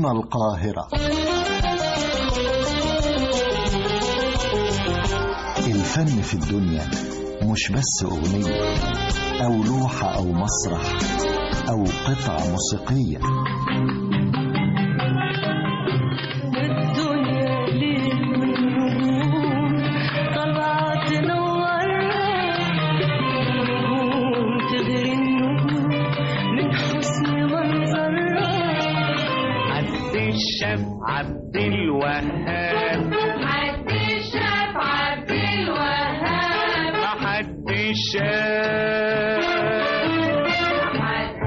هنا القاهرة الفن في الدنيا مش بس أغنية أو لوحة أو مسرح أو قطعة موسيقية الدنيا ليل ونجوم طلعت تنورنا نجوم تغري النجوم من حسن منظرها عبد الشاف عبد الوهاب عبد الشاف عبد الوهاب عبد الشاف عبد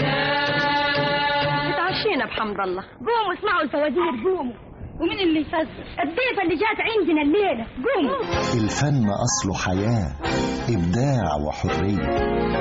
الشاف اتعشينا بحمد الله قوموا اسمعوا الفوازير قوموا ومين اللي يفزر الضيفة اللي جات عندنا الليلة قوموا الفن أصله حياة إبداع وحرية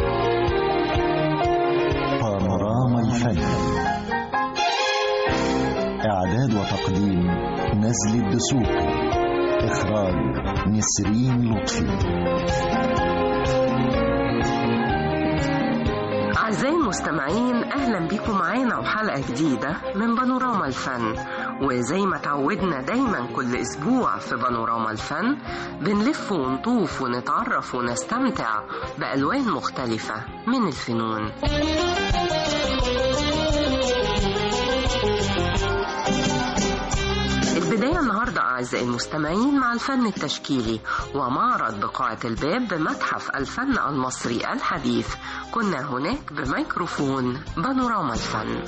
بانوراما الفن إعداد وتقديم نزل الدسوقي إخراج نسرين لطفي أعزائي المستمعين أهلا بكم معانا وحلقة جديدة من بانوراما الفن وزي ما تعودنا دايما كل أسبوع في بانوراما الفن بنلف ونطوف ونتعرف ونستمتع بألوان مختلفة من الفنون البداية النهاردة أعزائي المستمعين مع الفن التشكيلي ومعرض بقاعة الباب بمتحف الفن المصري الحديث كنا هناك بميكروفون بانوراما الفن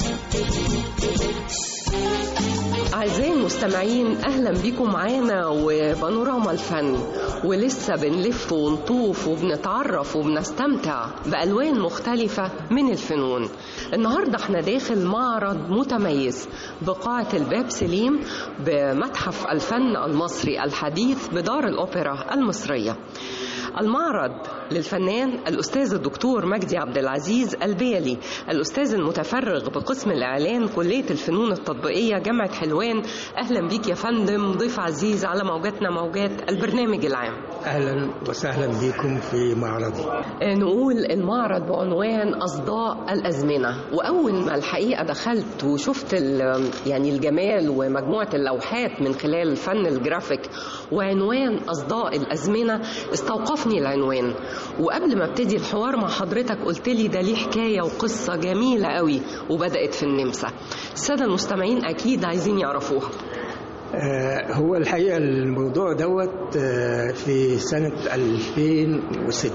أعزائي المستمعين أهلا بكم معانا وبانوراما الفن ولسه بنلف ونطوف وبنتعرف وبنستمتع بألوان مختلفة من الفنون النهاردة احنا داخل معرض متميز بقاعة الباب سليم بمتحف الفن المصري الحديث بدار الأوبرا المصرية المعرض للفنان الأستاذ الدكتور مجدي عبد العزيز البيلي الأستاذ المتفرغ بقسم الإعلان كلية الفنون التطبيقية جامعة حلوان أهلا بيك يا فندم ضيف عزيز على موجاتنا موجات البرنامج العام اهلا وسهلا بكم في معرضي نقول المعرض بعنوان أصداء الأزمنة وأول ما الحقيقة دخلت وشفت ال- يعني الجمال ومجموعة اللوحات من خلال فن الجرافيك وعنوان أصداء الأزمنة استوقفني العنوان وقبل ما ابتدي الحوار مع حضرتك قلت لي ده ليه حكاية وقصة جميلة قوي وبدأت في النمسا السادة المستمعين أكيد عايزين يعرفوها آه هو الحقيقه الموضوع دوت آه في سنه 2006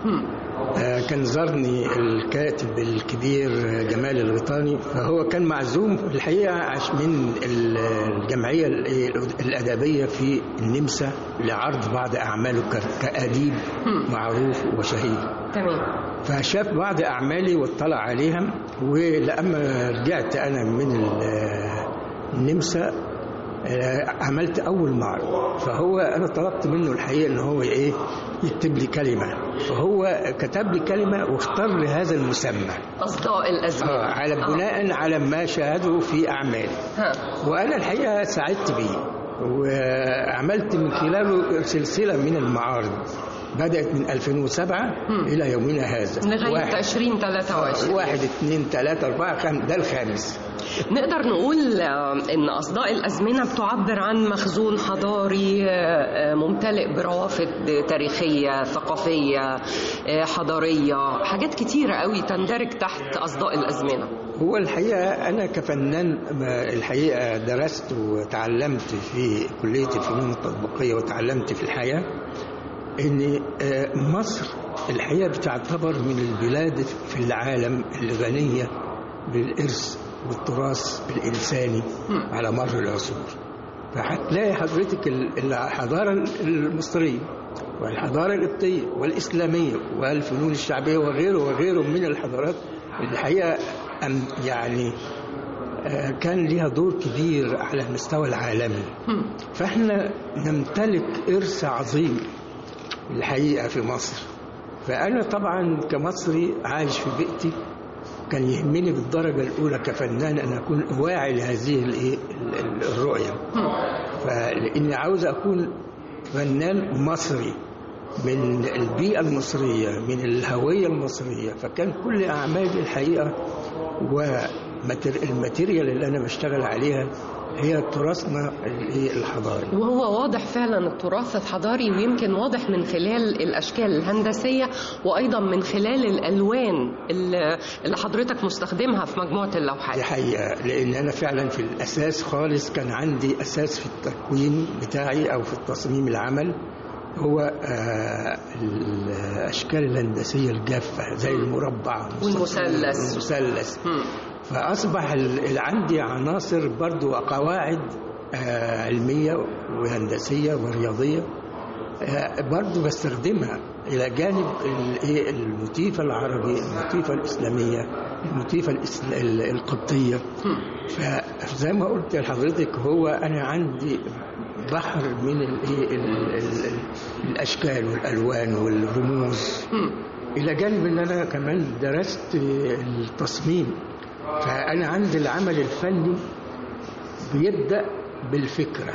آه كان زارني الكاتب الكبير جمال الغيطاني فهو كان معزوم في الحقيقه عش- من ال- الجمعيه ال- الادبيه في النمسا لعرض بعض اعماله ك- كاديب معروف وشهير تمام فشاف بعض أعمالي واطلع عليها ولما رجعت أنا من ال- النمسا آه، عملت أول معرض فهو أنا طلبت منه الحقيقة إن هو إيه يكتب لي كلمة فهو كتب لي كلمة واختار لي هذا المسمى أصداء الأزمنة آه على بناء على ما شاهده في أعمالي ها. وأنا الحقيقة سعدت بيه وعملت من خلاله سلسلة من المعارض بدأت من 2007 إلى يومنا هذا لغاية واحد- 2023 واحد اثنين ثلاثة أربعة خمسة ده الخامس نقدر نقول آه، ان اصداء الازمنه بتعبر عن مخزون حضاري آه، آه، ممتلئ بروافد تاريخيه ثقافيه آه، حضاريه حاجات كتيره قوي تندرج تحت اصداء الازمنه هو الحقيقة أنا كفنان ما الحقيقة درست وتعلمت في كلية الفنون التطبيقية وتعلمت في الحياة إن آه، مصر الحقيقة بتعتبر من البلاد في العالم الغنية بالإرث والتراث الإنساني على مر العصور فهتلاقي حضرتك ال- الحضارة المصرية والحضارة القبطية والإسلامية والفنون الشعبية وغيره وغيره من الحضارات الحقيقة أم- يعني آه، كان ليها دور كبير على المستوى العالمي فاحنا نمتلك إرث عظيم الحقيقة في مصر فأنا طبعا كمصري عايش في بيئتي كان يهمني بالدرجة الأولى كفنان أن أكون واعي لهذه الإيه؟ ال- ال- الرؤية فلأني عاوز أكون فنان مصري من البيئة المصرية من الهوية المصرية فكان كل أعمالي الحقيقة ماتر- الماتيريال اللي انا بشتغل عليها هي تراثنا ال- الحضاري وهو واضح فعلا التراث الحضاري ويمكن واضح من خلال الاشكال الهندسيه وايضا من خلال الالوان اللي اللي حضرتك مستخدمها في مجموعه دي اللوحات حقيقة لأن أنا فعلا في الأساس خالص كان عندي أساس في التكوين بتاعي أو في التصميم العمل هو آه الأشكال الهندسية الجافة زي المربع والمثلث. المثلث مم. فأصبح ال- ال- عندي عناصر برضو وقواعد آه علمية وهندسية ورياضية آه، برضو بستخدمها إلى جانب ال- إيه الموتيفة العربي الموتيفة الإسلامية الموتيفة الإسل- ال- القبطية فزي ما قلت لحضرتك هو أنا عندي بحر من الإيه ال- ال- ال- الأشكال والألوان والرموز إلى جانب إن أنا كمان درست التصميم فأنا عندي العمل الفني بيبدأ بالفكرة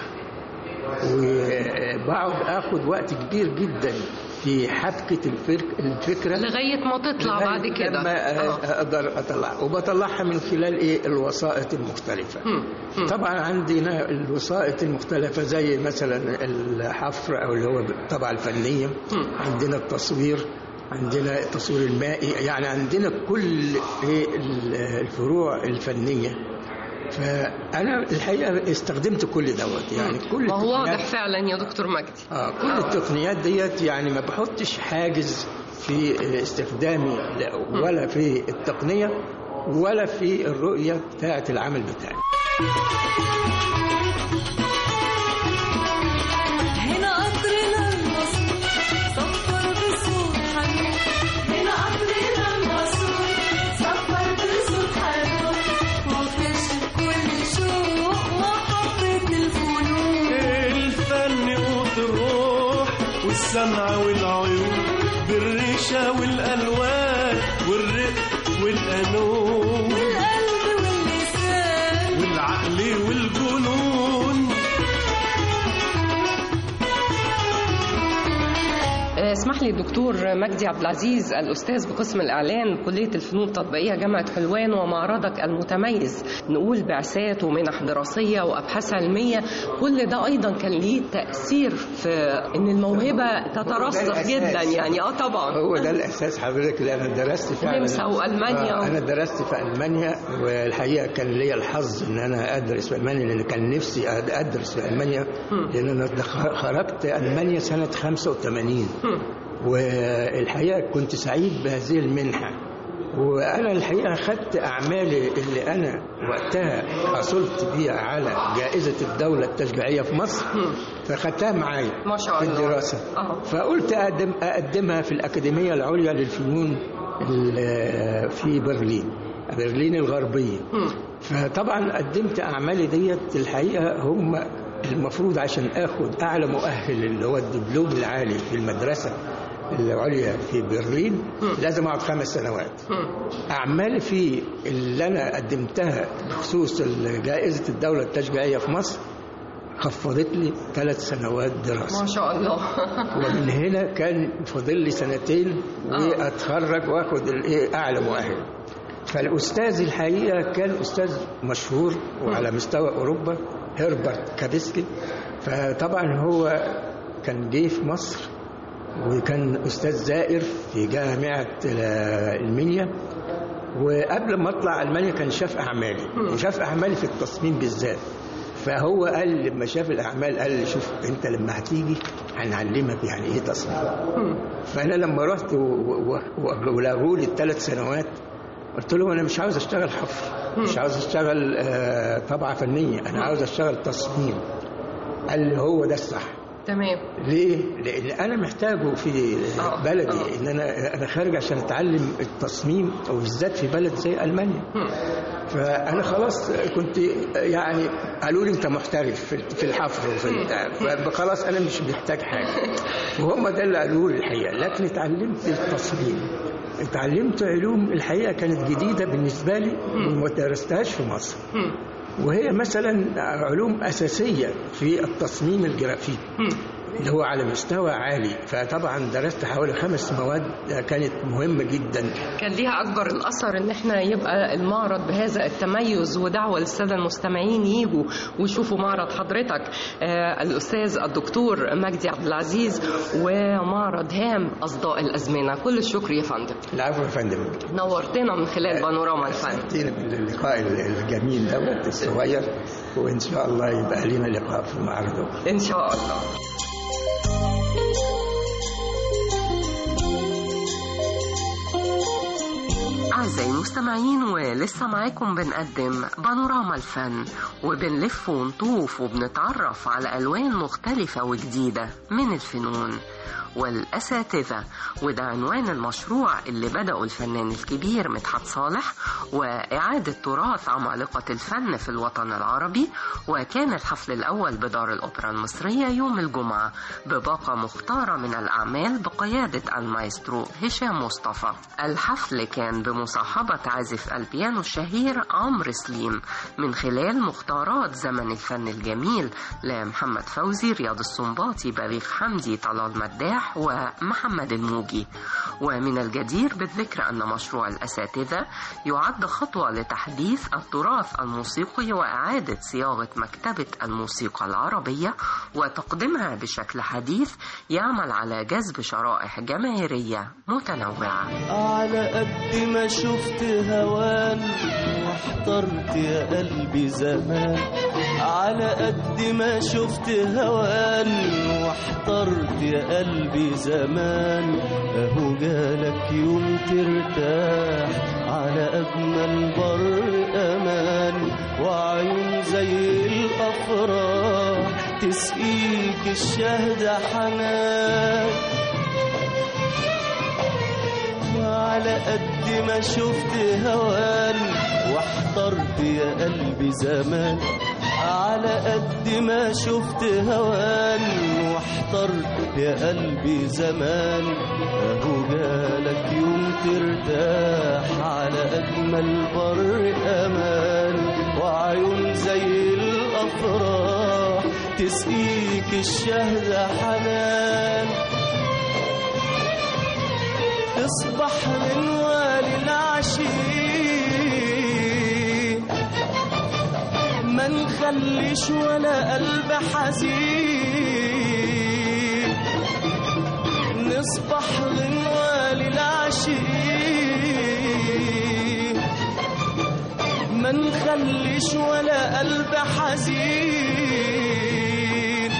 وبقعد اخد وقت كبير جدا في حبكة الفك... الفكرة لغايه ما تطلع لغاية بعد كده لما آه. اقدر اطلع وبطلعها من خلال ايه الوسائط المختلفة مم. مم. طبعا عندنا الوسائط المختلفة زي مثلا الحفر او اللي هو الطبعة الفنية مم. عندنا التصوير عندنا التصوير المائي يعني عندنا كل إيه الفروع الفنية فأنا الحقيقة استخدمت كل دوت يعني كل ما هو التقنيات- واضح فعلا يا دكتور مجدي آه كل التقنيات ديت يعني ما بحطش حاجز في استخدامي لا- ولا في التقنية ولا في الرؤية بتاعة العمل بتاعي هنا قطرنا المصروف صفر بصوت حنون هنا قطرنا المصروف صفر بصوت حنون واكتشف كل شوق وحبة الفنون الفن قوت الروح والسمع والعيون بالريشة والألوان والرق والقانون والقلب واللسان والعقل والجنون آه، اسمح لي الدكتور مجدي عبد العزيز الاستاذ بقسم الاعلان كليه الفنون التطبيقيه جامعه حلوان ومعرضك المتميز نقول بعثات ومنح دراسيه وابحاث علميه كل ده ايضا كان ليه تاثير في ان الموهبه تترسخ الأساس. جدا يعني اه طبعا هو ده الأساس حضرتك اللي أنا درست فعلا النمسا وألمانيا. آه أنا درست في ألمانيا والحقيقة كان لي الحظ إن أنا أدرس في ألمانيا لأن كان نفسي أد- أدرس في ألمانيا لأن أنا دخ- خرجت ألمانيا سنة 85 والحقيقة كنت سعيد بهذه المنحة وأنا الحقيقة خدت أعمالي اللي أنا وقتها حصلت بيها على جائزة الدولة التشجيعية في مصر فخدتها معايا ما شاء في الله. الدراسة آه. فقلت أقدم أقدمها في الأكاديمية العليا للفنون ال- في برلين برلين الغربية فطبعا قدمت أعمالي ديت الحقيقة هم المفروض عشان اخد اعلى مؤهل اللي هو الدبلوم العالي في المدرسه العليا في برلين لازم اقعد خمس سنوات اعمالي في اللي انا قدمتها بخصوص جائزه الدوله التشجيعيه في مصر خفضت لي ثلاث سنوات دراسه ما شاء الله ومن هنا كان فاضل لي سنتين واتخرج واخد الايه اعلى مؤهل فالاستاذ الحقيقه كان استاذ مشهور وعلى مستوى اوروبا هربرت كابسكي فطبعا هو كان جه في مصر وكان استاذ زائر في جامعه المنيا وقبل ما اطلع المانيا كان شاف اعمالي وشاف اعمالي في التصميم بالذات فهو قال لما شاف الاعمال قال لي شوف انت لما هتيجي هنعلمك يعني ايه تصميم فانا لما رحت ولغوا لي الثلاث سنوات قلت له انا مش عاوز اشتغل حفر مش عاوز اشتغل آه طبعه فنيه انا عاوز اشتغل تصميم قال لي هو ده الصح تمام ليه؟ لان انا محتاجه في آه. بلدي آه. ان انا انا خارج عشان اتعلم التصميم وبالذات في بلد زي المانيا فانا خلاص كنت يعني قالوا لي انت محترف في في الحفر وفي البتاع فخلاص انا مش محتاج حاجه وهم ده اللي قالوه لي الحقيقه لكن اتعلمت التصميم اتعلمت علوم الحقيقه كانت جديده بالنسبه لي وما درستهاش في مصر وهي مثلا علوم اساسيه في التصميم الجرافيكي اللي هو على مستوى عالي فطبعا درست حوالي خمس مواد كانت مهمة جدا كان ليها أكبر الأثر إن إحنا يبقى المعرض بهذا التميز ودعوة للسادة المستمعين يجوا ويشوفوا معرض حضرتك آه الأستاذ الدكتور مجدي عبد العزيز ومعرض هام أصداء الأزمنة كل الشكر يا فندم العفو يا فندم نورتنا من خلال بانوراما الفن سعدتينا باللقاء الجميل دوت الصغير وإن شاء الله يبقى لنا لقاء في المعرض إن شاء الله أعزائي المستمعين ولسه معاكم بنقدم بانوراما الفن وبنلف ونطوف وبنتعرف على ألوان مختلفة وجديدة من الفنون والأساتذة وده عنوان المشروع اللي بدأه الفنان الكبير مدحت صالح وإعادة تراث عمالقة الفن في الوطن العربي وكان الحفل الأول بدار الأوبرا المصرية يوم الجمعة بباقة مختارة من الأعمال بقيادة المايسترو هشام مصطفى الحفل كان بمصاحبة عازف البيانو الشهير عمرو سليم من خلال مختارات زمن الفن الجميل لمحمد فوزي رياض السنباطي بليغ حمدي طلال مداح ومحمد الموجي ومن الجدير بالذكر أن مشروع الأساتذة يعد خطوة لتحديث التراث الموسيقي وإعادة صياغة مكتبة الموسيقى العربية وتقديمها بشكل حديث يعمل على جذب شرائح جماهيرية متنوعة على قد ما شفت هوان واحترت يا قلبي زمان على قد ما شفت هوان واحترت يا قلبي زمان اهو جالك يوم ترتاح على اجمل بر امان وعيون زي الافراح تسقيك الشهد حنان على قد ما شفت هوان واحترت يا قلبي زمان على قد ما شفت هوان واحترت يا قلبي زمان اهو جالك يوم ترتاح على اجمل بر امان وعيون زي الافراح تسقيك الشهد حنان تصبح غنوة للعشيق ما نخليش ولا قلب حزين نصبح غنوة للعشيق ما نخليش ولا قلب حزين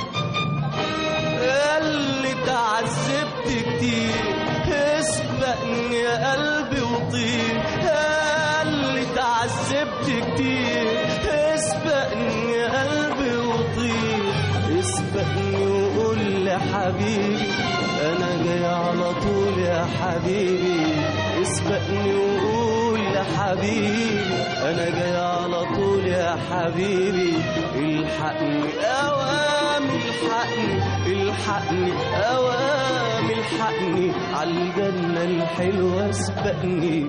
اللي تعذبت كتير اسبقني يا قلبي وطير اللي تعذبت كتير اسبقني يا قلبي وطير اسبقني وقول لي حبيبي انا جاي على طول يا حبيبي اسبقني وقول يا حبيبي انا جاي على طول يا حبيبي الحقني اوام الحقني الحقني اوام الحقني عالجنة الحلوة اسبقني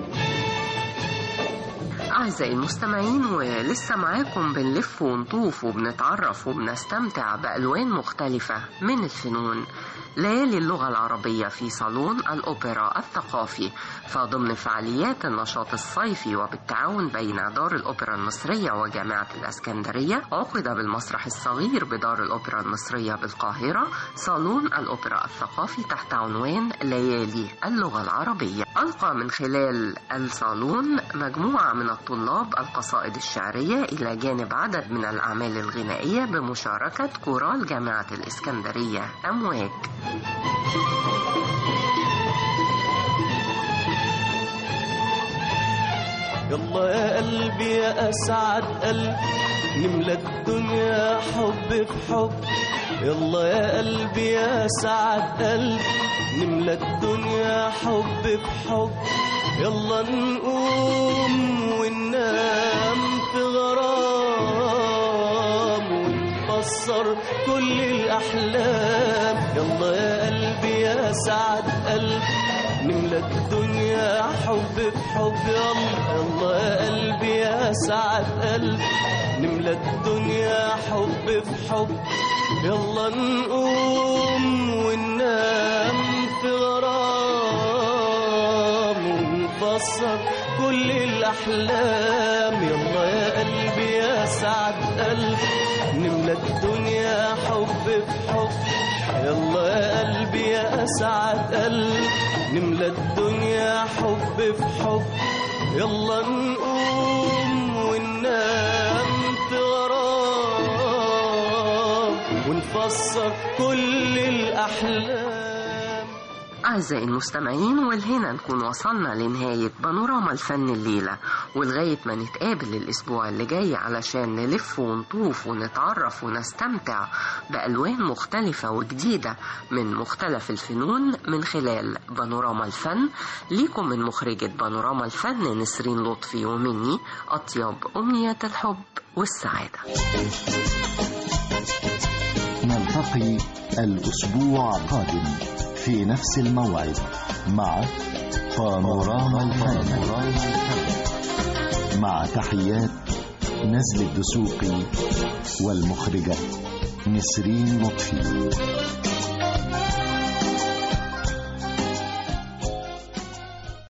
أعزائي المستمعين ولسه معاكم بنلف ونطوف وبنتعرف وبنستمتع بألوان مختلفة من الفنون ليالي اللغة العربية في صالون الأوبرا الثقافي فضمن فعاليات النشاط الصيفي وبالتعاون بين دار الأوبرا المصرية وجامعة الأسكندرية عقد بالمسرح الصغير بدار الأوبرا المصرية بالقاهرة صالون الأوبرا الثقافي تحت عنوان ليالي اللغة العربية ألقى من خلال الصالون مجموعة من الطلاب القصائد الشعرية إلى جانب عدد من الأعمال الغنائية بمشاركة كورال جامعة الإسكندرية أمواج يلا يا قلبي يا أسعد قلب نملى الدنيا حب في حب يلا يا قلبي يا سعد قلب نملى الدنيا حب في حب يلا نقوم وننام في غرام ونكسر كل الأحلام يلا يا قلبي يا سعد قلب نملى الدنيا حب في حب يلا يلا يا قلبي يا سعد قلب نملى نملى الدنيا حب في حب يلا نقوم وننام في غرام ونفسر كل الأحلام يلا يا قلبي يا سعد قلب نملى الدنيا حب في حب يلا يا قلبي يا سعد قلب نملى الدنيا حب في حب يلا نقوم وننام في غرام ونفسر كل الأحلام أعزائي المستمعين والهنا نكون وصلنا لنهاية بانوراما الفن الليلة ولغاية ما نتقابل الأسبوع اللي جاي علشان نلف ونطوف ونتعرف ونستمتع بألوان مختلفة وجديدة من مختلف الفنون من خلال بانوراما الفن ليكم من مخرجة بانوراما الفن نسرين لطفي ومني أطيب أمنية الحب والسعادة نلتقي الأسبوع القادم في نفس الموعد مع بانوراما الفن مع تحيات نزل الدسوقي والمخرجة نسرين لطفي